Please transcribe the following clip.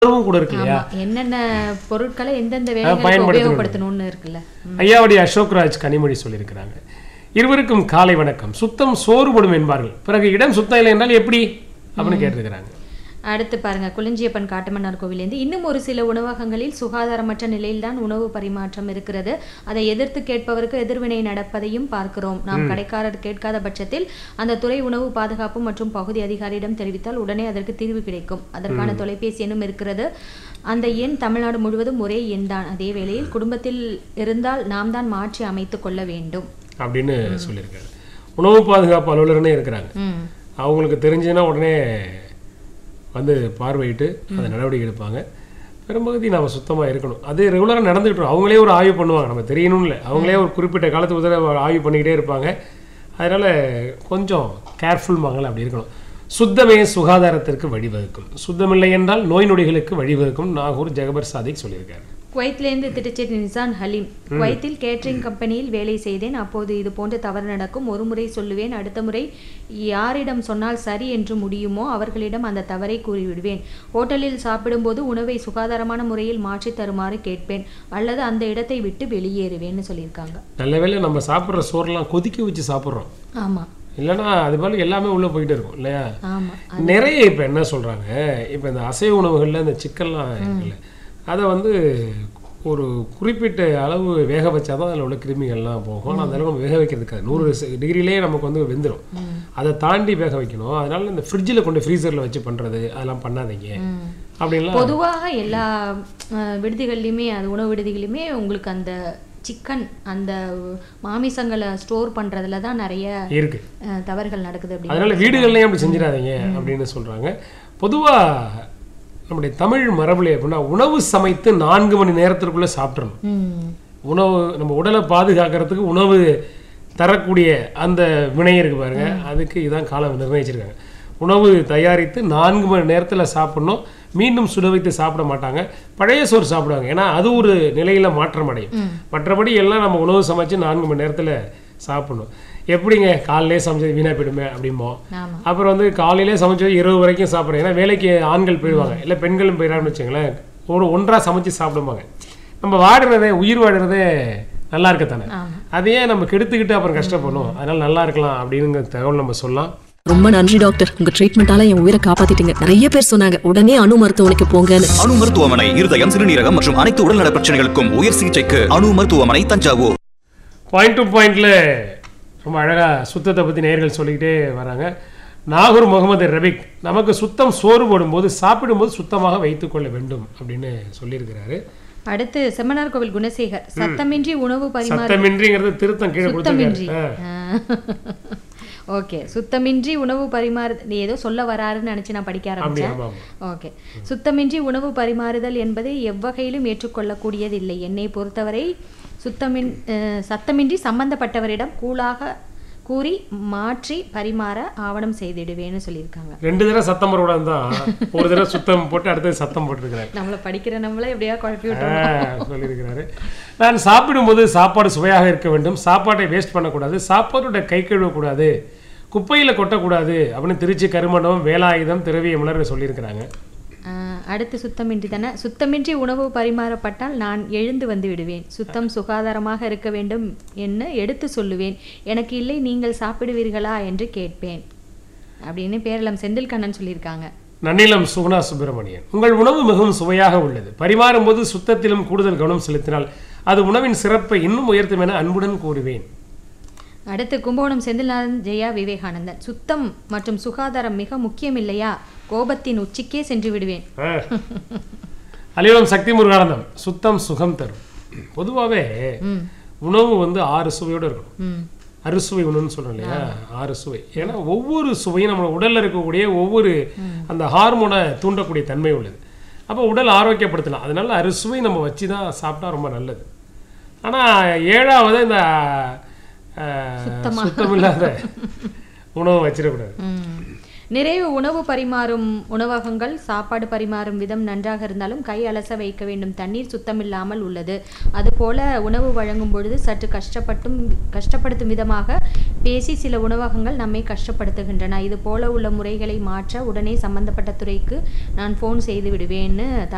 உணவும் கூட இருக்கு இல்லையா ஆமா என்னென்ன பொருட்களை எந்தெந்த வேலைகளுக்கு பயன்படுத்தணும். உபயோகப்படுத்தணும்னு இருக்குல்ல ஐயாவடி அசோக்ராஜ் கனிமொழி சொல்லியிருக்கிறாங்க இருவருக்கும் காலை வணக்கம் சுத்தம் சோறுபடும் என்பார்கள் பிறகு இடம் சுத்தம் இல்லை என்றால் எப்படி அப்படின்னு கேட்டிருக்கிறாங்க அடுத்து பாருங்க குளிஞ்சியப்பன் காட்டுமன்னார் கோவிலேருந்து இன்னும் ஒரு சில உணவகங்களில் சுகாதாரமற்ற நிலையில்தான் உணவு பரிமாற்றம் இருக்கிறது அதை எதிர்த்து கேட்பவருக்கு எதிர்வினை நடப்பதையும் பார்க்கிறோம் நாம் கடைக்காரர் கேட்காத பட்சத்தில் அந்த துறை உணவு பாதுகாப்பு மற்றும் பகுதி அதிகாரியிடம் தெரிவித்தால் உடனே அதற்கு தீர்வு கிடைக்கும் அதற்கான தொலைபேசி எண்ணும் இருக்கிறது அந்த எண் தமிழ்நாடு முழுவதும் ஒரே எண் தான் அதே வேளையில் குடும்பத்தில் இருந்தால் நாம் தான் மாற்றி அமைத்துக் கொள்ள வேண்டும் அப்படின்னு சொல்லியிருக்காரு உணவு பாதுகாப்பு அலுவலர்னே இருக்கிறாங்க ம் அவங்களுக்கு தெரிஞ்சுன்னா உடனே வந்து பார்வையிட்டு அந்த நடவடிக்கை எடுப்பாங்க பெரும்பகுதி நாம் சுத்தமாக இருக்கணும் அது ரெகுலராக நடந்துகிட்டு இருக்கும். அவங்களே ஒரு ஆய்வு பண்ணுவாங்க நம்ம தெரியணும் இல்லை அவங்களே ஒரு குறிப்பிட்ட காலத்துக்கு ஒரு தடவை ஆய்வு பண்ணிக்கிட்டே இருப்பாங்க அதனால் கொஞ்சம் கேர்ஃபுல் மகள் அப்படி இருக்கணும் சுத்தமே சுகாதாரத்திற்கு வழிவகுக்கும் சுத்தமில்லை என்றால் நோய் நொடிகளுக்கு வழிவகுக்கும் நாகூர் ஜெகபர் சாதிக் சொல்லியிருக்காரு குவைத்திலிருந்து திருச்செட்டி நிசான் ஹலீம் குவைத்தில் கேட்டரிங் கம்பெனியில் வேலை செய்தேன் அப்போது இது போன்ற தவறு நடக்கும் ஒரு முறை சொல்லுவேன் அடுத்த முறை யாரிடம் சொன்னால் சரி என்று முடியுமோ அவர்களிடம் அந்த தவறை கூறிவிடுவேன் ஹோட்டலில் சாப்பிடும்போது உணவை சுகாதாரமான முறையில் மாற்றி தருமாறு கேட்பேன் அல்லது அந்த இடத்தை விட்டு வெளியேறுவேன்னு சொல்லியிருக்காங்க நல்ல வேளை நம்ம சாப்பிட்ற சோறெல்லாம் கொதிக்க வச்சு சாப்பிட்றோம் ஆமா இல்லைன்னா அது போல எல்லாமே உள்ளே போயிட்டு இருக்கும் இல்லையா ஆமா நிறைய இப்போ என்ன சொல்கிறாங்க இப்போ இந்த அசைவ உணவுகளில் இந்த சிக்கன்லாம் இருக்குல்ல அதை வந்து ஒரு குறிப்பிட்ட அளவு வேக வச்சா தான் அதில் உள்ள கிருமிகள்லாம் போகும் ஆனால் அந்த அளவு நம்ம வேக வைக்கிறதுக்கு நூறு டிகிரிலேயே நமக்கு வந்து வெந்துடும் அதை தாண்டி வேக வைக்கணும் அதனால இந்த ஃப்ரிட்ஜில் கொண்டு ஃப்ரீசரில் வச்சு பண்ணுறது அதெல்லாம் பண்ணாதீங்க ம். அப்படின்லாம் பொதுவாக எல்லா அஹ், விடுதிகள்லையுமே அது உணவு விடுதிகளையுமே உங்களுக்கு அந்த சிக்கன் அந்த மாமிசங்களை ஸ்டோர் பண்றதுல தான் நிறைய இருக்கு அஹ், தவறுகள் நடக்குது அப்படி அதனால வீடுகள்லையும் அப்படி செஞ்சிடாதீங்க அப்படின்னு சொல்றாங்க பொதுவா நம்முடைய தமிழ் மரபுல எப்படின்னா உணவு சமைத்து நான்கு மணி நேரத்திற்குள்ள சாப்பிட்றணும் ம் உணவு நம்ம உடலை பாதுகாக்கிறதுக்கு உணவு தரக்கூடிய அந்த வினை இருக்கு பாருங்க அதுக்கு இதான் காலம் நிர்ணயிச்சிருக்காங்க உணவு தயாரித்து நான்கு மணி நேரத்தில் சாப்பிடணும் மீண்டும் சுட வைத்து சாப்பிட மாட்டாங்க பழைய சோறு சாப்பிடுவாங்க ஏன்னா அது ஒரு நிலையில மாற்றம் அடையும் மற்றபடி எல்லாம் நம்ம உணவு சமைச்சு நான்கு மணி நேரத்தில் சாப்பிடணும் எப்படிங்க காலையிலே சமைச்சது வீணா போயிடுமே அப்படிம்போம் ஆமா அப்புறம் வந்து காலையிலே சமைச்சது இரவு வரைக்கும் சாப்பிட்றேன் ஏன்னா வேலைக்கு ஆண்கள் போயிடுவாங்க இல்லை பெண்களும் போயிடறாங்கன்னு வச்சுங்களேன் ஒரு ஒன்றா சமைச்சு சாப்பிடுவாங்க நம்ம வாடுறதே உயிர் வாடுறதே நல்லா இருக்கத்தானே ஆமா அதையே நம்ம கெடுத்துக்கிட்டு அப்புறம் கஷ்டப்படணும் அதனால நல்லா இருக்கலாம் அப்படிங்கிற தகவல் நம்ம சொல்லலாம் ரொம்ப நன்றி டாக்டர் உங்க ட்ரீட்மெண்டால என் உயிரை காப்பாத்திட்டீங்க நிறைய பேர் சொன்னாங்க உடனே அணு மருத்துவமனைக்கு போங்கன்னு அணு மருத்துவமனை இருதயம் சிறுநீரகம் மற்றும் அனைத்து உடல்நல பிரச்சனைகளுக்கும் உயர் சிகிச்சைக்கு அணு மருத்துவமனை தஞ்சாவூர் பாயிண்ட் டு பாயிண்ட்ல ரொம்ப அழகா சுத்தத்தை பத்தி நேர்கள் சொல்லிக்கிட்டே வராங்க நாகூர் முகமது ரபிக் நமக்கு சுத்தம் சோறு போடும்போது சாப்பிடும்போது சுத்தமாக வைத்துக்கொள்ள வேண்டும் அப்படின்னு சொல்லியிருக்கிறாரு அடுத்து செம்மனார் கோவில் குணசேகர் சத்தமின்றி உணவு பரிமாற சத்தமின்றிங்கிறது திருத்தம் கீழே சுத்தமின்றி கொடுத்துருக்காரு ஓகே சுத்தமின்றி உணவு பரிமாறு நீ ஏதோ சொல்ல வராருன்னு நினைச்சு நான் படிக்க அப்படி ஆரம்பிச்சேன் ஆமா ஆமா ஓகே சுத்தமின்றி உணவு பரிமாறுதல் என்பது எவ்வகையிலும் ஏற்றுக்கொள்ளக்கூடியதில்லை என்னை பொறுத்தவரை சுத்தமின் அஹ், சத்தமின்றி சம்பந்தப்பட்டவரிடம் கூலாக கூறி மாற்றி பரிமாற ஆவணம் செய்திடுவேன்னு சொல்லியிருக்காங்க ரெண்டு தடவை சத்தம் போடக்கூடாது தான் ஒரு தடவை சுத்தம் போட்டு அடுத்தது சத்தம் போட்டிருக்கிறாரு நம்மள படிக்கிற நம்மள எப்படியா குழப்பி விட்டு ஆ, சொல்லியிருக்கிறாரு நான் சாப்பிடும்போது சாப்பாடு சுவையாக இருக்க வேண்டும் சாப்பாட்டை வேஸ்ட் பண்ணக்கூடாது சாப்பாட்டோட கை கழுவக்கூடாது குப்பையில் கொட்டக்கூடாது அப்படின்னு திருச்சி கருமண்டபம் வேலாயுதம் திரவியமலர் சொல்லியிருக்கிறாங்க ஆஹ் அடுத்து சுத்தமின்றி தானே சுத்தமின்றி உணவு பரிமாறப்பட்டால் நான் எழுந்து வந்து விடுவேன் சுத்தம் சுகாதாரமாக இருக்க வேண்டும் என்று எடுத்து சொல்லுவேன் எனக்கு இல்லை நீங்கள் சாப்பிடுவீர்களா என்று கேட்பேன் அப்படின்னு பேரளம் செந்தில் கண்ணன் சொல்லியிருக்காங்க நன்னிலம் சுகுணா சுப்பிரமணியன் உங்கள் உணவு மிகவும் சுவையாக உள்ளது பரிமாறும் போது சுத்தத்திலும் கூடுதல் கவனம் செலுத்தினால் அது உணவின் சிறப்பை இன்னும் உயர்த்தும் என அன்புடன் கூறுவேன் அடுத்து கும்பகோணம் செந்தில்நாதன் ஜெயா விவேகானந்தன் சுத்தம் மற்றும் சுகாதாரம் மிக முக்கியம் இல்லையா கோபத்தின் உச்சிக்கே சென்று விடுவேன் ஆ. அலிவலம் சக்தி முருகானந்தம் சுத்தம் சுகம் தரும் பொதுவாகவே ம் உணவு வந்து ஆறு சுவையோடு இருக்கணும் ம் அறுசுவை உணவுன்னு சொல்றோம் இல்லையா ஆறு சுவை ஏன்னா ஒவ்வொரு சுவையும் நம்ம உடல்ல இருக்கக்கூடிய ஒவ்வொரு அந்த ஹார்மோனை தூண்டக்கூடிய தன்மை உள்ளது அப்போ உடல் ஆரோக்கியப்படுத்தலாம் அதனால அறுசுவை நம்ம வச்சு தான் சாப்பிட்டா ரொம்ப நல்லது ஆனா ஏழாவது இந்த அஹ், சுத்தமில்லாத உணவு வச்சிடக்கூடாது ம். நிறைய உணவு பரிமாறும் உணவகங்கள் சாப்பாடு பரிமாறும் விதம் நன்றாக இருந்தாலும் கை அலச வைக்க வேண்டும் தண்ணீர் சுத்தமில்லாமல் உள்ளது அதுபோல உணவு வழங்கும் பொழுது சற்று கஷ்டப்பட்டும் கஷ்டப்படுத்தும் விதமாக பேசி சில உணவகங்கள் நம்மை கஷ்டப்படுத்துகின்றன இது போல உள்ள முறைகளை மாற்ற உடனே சம்பந்தப்பட்ட துறைக்கு நான் ஃபோன் செய்து விடுவேன்னு